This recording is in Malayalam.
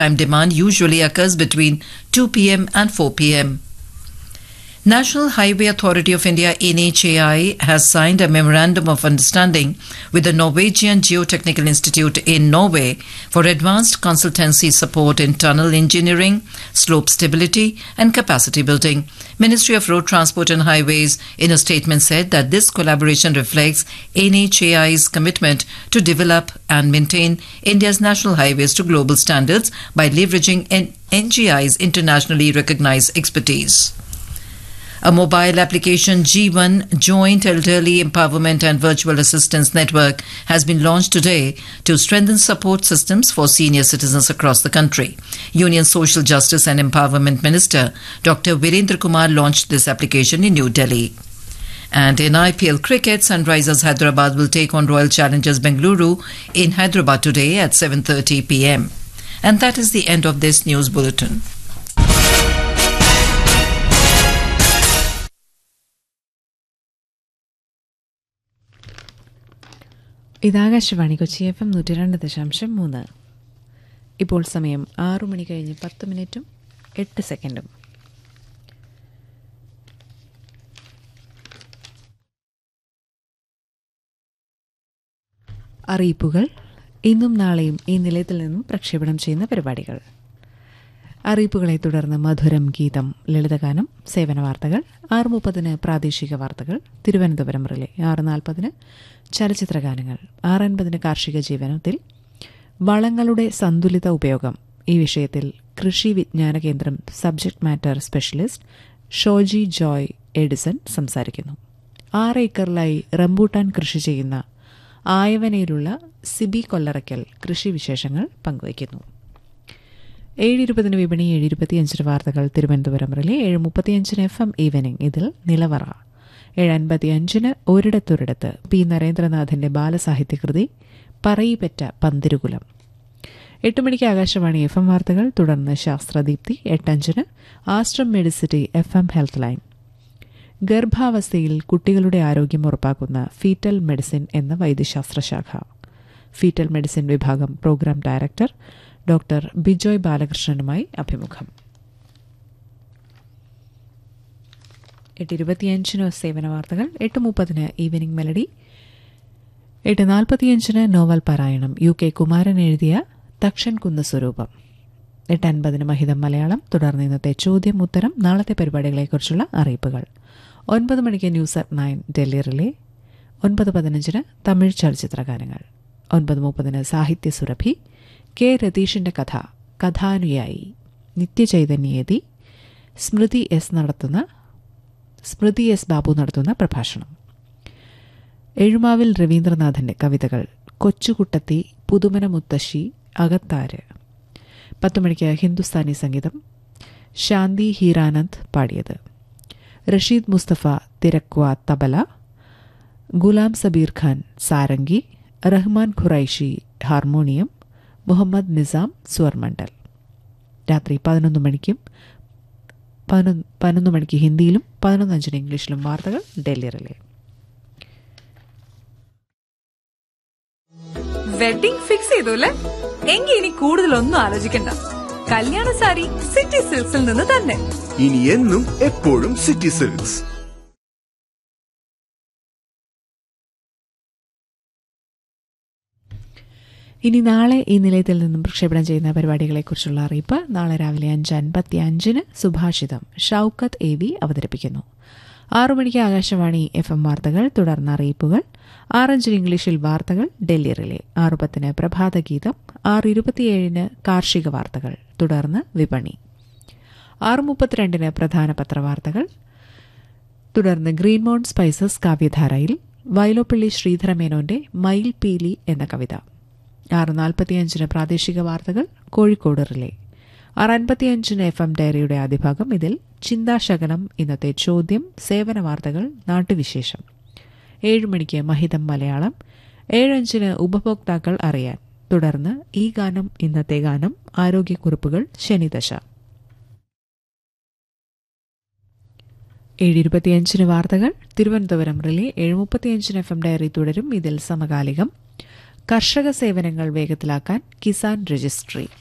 Time demand usually occurs between 2 pm and 4 pm. National Highway Authority of India NHAI has signed a memorandum of understanding with the Norwegian Geotechnical Institute in Norway for advanced consultancy support in tunnel engineering, slope stability and capacity building. Ministry of Road Transport and Highways in a statement said that this collaboration reflects NHAI's commitment to develop and maintain India's national highways to global standards by leveraging N- NGI's internationally recognized expertise. A mobile application G1 Joint Elderly Empowerment and Virtual Assistance Network has been launched today to strengthen support systems for senior citizens across the country. Union Social Justice and Empowerment Minister Dr. Virendra Kumar launched this application in New Delhi. And in IPL cricket, Sunrisers Hyderabad will take on Royal Challengers Bengaluru in Hyderabad today at 7:30 p.m. And that is the end of this news bulletin. ഇതാകാശവാണി കൊച്ചി എഫ് എം നൂറ്റി രണ്ട് ദശാംശം മൂന്ന് ഇപ്പോൾ സമയം ആറു മണി കഴിഞ്ഞ് പത്ത് മിനിറ്റും എട്ട് സെക്കൻഡും അറിയിപ്പുകൾ ഇന്നും നാളെയും ഈ നിലയത്തിൽ നിന്നും പ്രക്ഷേപണം ചെയ്യുന്ന പരിപാടികൾ അറിയിപ്പുകളെ തുടർന്ന് മധുരം ഗീതം ലളിതഗാനം സേവന വാർത്തകൾ ആറ് മുപ്പതിന് പ്രാദേശിക വാർത്തകൾ തിരുവനന്തപുരം റിലേ ആറ് നാൽപ്പതിന് ചലച്ചിത്ര ഗാനങ്ങൾ ആറ് അൻപതിന് കാർഷിക ജീവനത്തിൽ വളങ്ങളുടെ സന്തുലിത ഉപയോഗം ഈ വിഷയത്തിൽ കൃഷി വിജ്ഞാന കേന്ദ്രം subject matter specialist Shoji Joy Edison സംസാരിക്കുന്നു ആറ് ഏക്കറിലായി റംബൂട്ടാൻ കൃഷി ചെയ്യുന്ന ആയവനയിലുള്ള സിബി കൊല്ലറയ്ക്കൽ കൃഷി വിശേഷങ്ങൾ പങ്കുവയ്ക്കുന്നു ഏഴ് ഇരുപതിന് വിപണി ഏഴ് ഇരുപത്തിയഞ്ചിന് വാർത്തകൾ തിരുവനന്തപുരം റിലേ ഏഴ് മുപ്പത്തിയഞ്ചിന് എഫ് എം ഈവനിംഗ് ഇതിൽ നിലവറ ഏഴ് അൻപത്തിയഞ്ചിന് ഒരിടത്തൊരിടത്ത് പി നരേന്ദ്രനാഥിന്റെ ബാലസാഹിത്യകൃതി പറയിപ്പറ്റ പന്തിരുകുലം എട്ട് മണിക്ക് ആകാശവാണി എഫ് എം വാർത്തകൾ തുടർന്ന് ശാസ്ത്രദീപ്തി എട്ടഞ്ചിന് ആശ്രം medicity F M health line ഗർഭാവസ്ഥയിൽ കുട്ടികളുടെ ആരോഗ്യം ഉറപ്പാക്കുന്ന ഫീറ്റൽ മെഡിസിൻ എന്ന വൈദ്യശാസ്ത്ര ശാഖ ഫീറ്റൽ മെഡിസിൻ വിഭാഗം പ്രോഗ്രാം ഡയറക്ടർ ഡോക്ടർ ബിജോയ് ബാലകൃഷ്ണനുമായി അഭിമുഖം എട്ട് ഇരുപത്തിയഞ്ചിന് സേവന വാർത്തകൾ എട്ട് മുപ്പതിന് ഈവനിംഗ് മെലഡി എട്ട് നാൽപ്പത്തിയഞ്ചിന് നോവൽ പാരായണം യു കെ കുമാരൻ എഴുതിയ തക്ഷൻ കുന്ന സ്വരൂപം എട്ട് അൻപതിന് മഹിതം മലയാളം തുടർന്ന് ഇന്നത്തെ ചോദ്യം ഉത്തരം നാളത്തെ പരിപാടികളെക്കുറിച്ചുള്ള അറിയിപ്പുകൾ ഒൻപത് മണിക്ക് news at nine Delhi relay ഒൻപത് പതിനഞ്ചിന് തമിഴ് ചലച്ചിത്ര ഗാനങ്ങൾ ഒൻപത് മുപ്പതിന് സാഹിത്യ സുരഭി കെ രതീഷിന്റെ കഥ കഥാനുയായി നിത്യചൈതന്യേതി സ്മൃതി എസ് നടത്തുന്ന സ്മൃതി എസ് ബാബു നടത്തുന്ന പ്രഭാഷണം എഴുമാവിൽ രവീന്ദ്രനാഥന്റെ കവിതകൾ കൊച്ചുകുട്ടത്തി പുതുമന മുത്തശ്ശി അകത്താര് പത്ത് മണിക്ക് ഹിന്ദുസ്ഥാനി സംഗീതം ശാന്തി ഹീരാനന്ദ് പാടിയത് റഷീദ് മുസ്തഫ തിരക്വ തബല ഗുലാം സബീർ ഖാൻ സാരംഗി റഹ്മാൻ ഖുറൈഷി ഹാർമോണിയം മുഹമ്മദ് നിസാം സ്വർമണ്ഡൽ രാത്രി പതിനൊന്ന് മണിക്കും പതിനൊന്ന് മണിക്ക് ഹിന്ദിയിലും പതിനൊന്ന് അഞ്ചിന് ഇംഗ്ലീഷിലും വാർത്തകൾ ഡൽഹി റിലേ വെഡിംഗ് ഫിക്സ് ചെയ്തു അല്ലേ എങ്കിൽ ഇനി കൂടുതലൊന്നും ആലോചിക്കണ്ട കല്യാണ സാരി സിറ്റി സിൽക്സിൽ നിന്ന് തന്നെ ഇനി എന്നും എപ്പോഴും സിറ്റി സിൽക്സ് ഇനി നാളെ ഈ നിലയത്തിൽ നിന്നും പ്രക്ഷേപണം ചെയ്യുന്ന പരിപാടികളെക്കുറിച്ചുള്ള അറിയിപ്പ് നാളെ രാവിലെ അഞ്ച് അൻപത്തി അഞ്ചിന് സുഭാഷിതം ഷൌക്കത്ത് എ വി അവതരിപ്പിക്കുന്നു ആറു മണിക്ക് ആകാശവാണി എഫ് എം വാർത്തകൾ തുടർന്ന് അറിയിപ്പുകൾ ആറഞ്ചിന് ഇംഗ്ലീഷിൽ വാർത്തകൾ ഡൽഹി റിലേ ആറു പത്തിന് പ്രഭാതഗീതം ആറ് ഇരുപത്തിയേഴിന് കാർഷിക വാർത്തകൾ തുടർന്ന് വിപണി ആറ് മുപ്പത്തിരണ്ടിന് പ്രധാന പത്രവാർത്തകൾ തുടർന്ന് ഗ്രീൻമോൺ സ്പൈസസ് കാവ്യധാരയിൽ വയലോപ്പള്ളി ശ്രീധരമേനോന്റെ മയിൽ പീലി എന്ന കവിത ആറ് നാൽപ്പത്തിയഞ്ചിന് പ്രാദേശിക വാർത്തകൾ കോഴിക്കോട് റിലേ ആറ് അൻപത്തിയഞ്ചിന് എഫ് എം ഡയറിയുടെ ആദ്യഭാഗം ഇതിൽ ചിന്താശകലം ഇന്നത്തെ ചോദ്യം സേവന വാർത്തകൾ നാട്ടുവിശേഷം ഏഴ് മണിക്ക് മഹിതം മലയാളം ഏഴഞ്ചിന് ഉപഭോക്താക്കൾ അറിയാൻ തുടർന്ന് ഈ ഗാനം ഇന്നത്തെ ഗാനം ആരോഗ്യക്കുറിപ്പുകൾ ശനിദശ ഏഴ് ഇരുപത്തിയഞ്ചിന് വാർത്തകൾ തിരുവനന്തപുരം റിലേ ഏഴ് മുപ്പത്തിയഞ്ചിന് എഫ് എം ഡയറി തുടരും ഇതിൽ സമകാലികം കർഷക സേവനങ്ങൾ വേഗത്തിലാക്കാൻ കിസാൻ രജിസ്ട്രി